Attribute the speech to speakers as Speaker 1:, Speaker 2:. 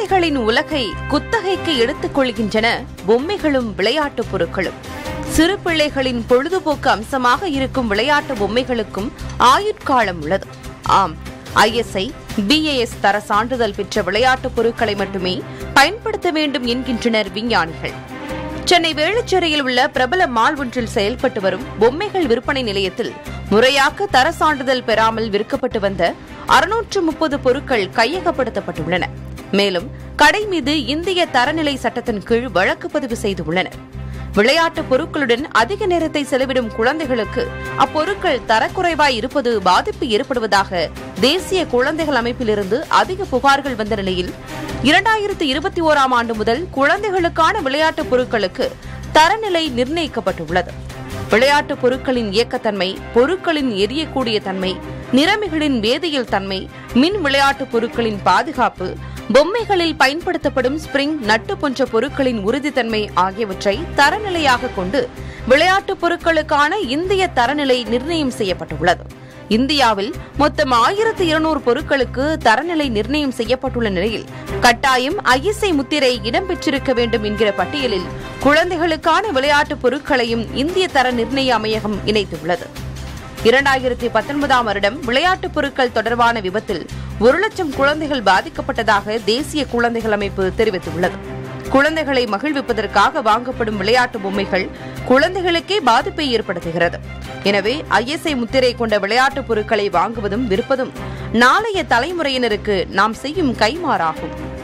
Speaker 1: குழந்தைகளின் உலகை குத்தகைக்கு எடுத்துக் கொள்கின்றன பொம்மைகளும் விளையாட்டுப் பொருட்களும் சிறு பிள்ளைகளின் பொழுதுபோக்கு அம்சமாக இருக்கும் விளையாட்டு பொம்மைகளுக்கும் ஆயுட்காலம் உள்ளது ஆம் ஐஎஸ்ஐ பிஏஎஸ் தர சான்றிதழ் பெற்ற விளையாட்டுப் பொருட்களை மட்டுமே பயன்படுத்த வேண்டும் என்கின்றனர் விஞ்ஞானிகள் சென்னை வேளச்சேரியில் உள்ள பிரபல மால் ஒன்றில் செயல்பட்டு வரும் பொம்மைகள் விற்பனை நிலையத்தில் முறையாக தர சான்றிதழ் பெறாமல் விற்கப்பட்டு வந்த அறுநூற்று முப்பது பொருட்கள் கையகப்படுத்தப்பட்டுள்ளன மேலும் கடை மீது இந்திய தரநிலை சட்டத்தின் கீழ் வழக்கு பதிவு செய்துள்ளனர் விளையாட்டு பொருட்களுடன் அதிக நேரத்தை செலவிடும் குழந்தைகளுக்கு அப்பொருட்கள் தரக்குறைவாய் இருப்பது பாதிப்பு ஏற்படுவதாக தேசிய குழந்தைகள் அமைப்பிலிருந்து அதிக புகார்கள் வந்த நிலையில் இரண்டாயிரத்து இருபத்தி ஓராம் ஆண்டு முதல் குழந்தைகளுக்கான விளையாட்டுப் பொருட்களுக்கு தரநிலை நிர்ணயிக்கப்பட்டுள்ளது விளையாட்டுப் பொருட்களின் இயக்கத்தன்மை பொருட்களின் எரியக்கூடிய தன்மை நிறமிகளின் வேதியியல் தன்மை மின் விளையாட்டுப் பொருட்களின் பாதுகாப்பு பொம்மைகளில் பயன்படுத்தப்படும் ஸ்பிரிங் நட்டு போன்ற பொருட்களின் உறுதித்தன்மை ஆகியவற்றை தரநிலையாக கொண்டு விளையாட்டுப் பொருட்களுக்கான இந்திய தரநிலை நிர்ணயம் செய்யப்பட்டுள்ளது இந்தியாவில் மொத்தம் ஆயிரத்து இருநூறு பொருட்களுக்கு தரநிலை நிர்ணயம் செய்யப்பட்டுள்ள நிலையில் கட்டாயம் ஐஎஸ்ஐ முத்திரை இடம்பெற்றிருக்க வேண்டும் என்கிற பட்டியலில் குழந்தைகளுக்கான விளையாட்டுப் பொருட்களையும் இந்திய தர நிர்ணய அமையகம் இணைத்துள்ளது இரண்டாயிரத்தி பத்தொன்பதாம் வருடம் விளையாட்டுப் பொருட்கள் தொடர்பான விபத்தில் ஒரு லட்சம் குழந்தைகள் பாதிக்கப்பட்டதாக தேசிய குழந்தைகள் அமைப்பு தெரிவித்துள்ளது குழந்தைகளை மகிழ்விப்பதற்காக வாங்கப்படும் விளையாட்டு பொம்மைகள் குழந்தைகளுக்கே பாதிப்பை ஏற்படுத்துகிறது எனவே ஐஎஸ்ஐ முத்திரை கொண்ட விளையாட்டுப் பொருட்களை வாங்குவதும் விற்பதும் நாளைய தலைமுறையினருக்கு நாம் செய்யும் கைமாறாகும்